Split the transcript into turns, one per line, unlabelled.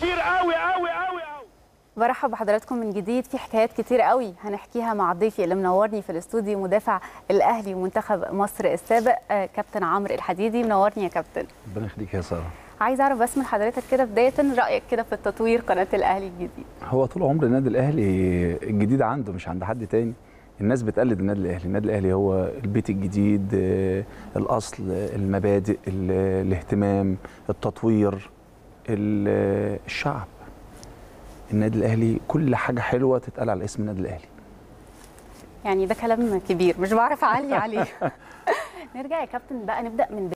كتير قوي قوي قوي قوي
برحب بحضراتكم من جديد في حكايات كتير قوي هنحكيها مع ضيفي اللي منورني في الاستوديو مدافع الاهلي ومنتخب مصر السابق آه، كابتن عمرو الحديدي منورني يا كابتن
ربنا يخليك يا ساره
عايز اعرف بس من حضرتك كده بدايه رايك كده في التطوير قناه الاهلي الجديد
هو طول عمر النادي الاهلي الجديد عنده مش عند حد تاني الناس بتقلد النادي الاهلي النادي الاهلي هو البيت الجديد آه، الاصل المبادئ ال- الاهتمام التطوير ال- الشعب النادي الاهلي كل حاجه حلوه تتقال على اسم النادي الاهلي
يعني ده كلام كبير مش بعرف اعلي عليه نرجع يا كابتن بقى نبدا من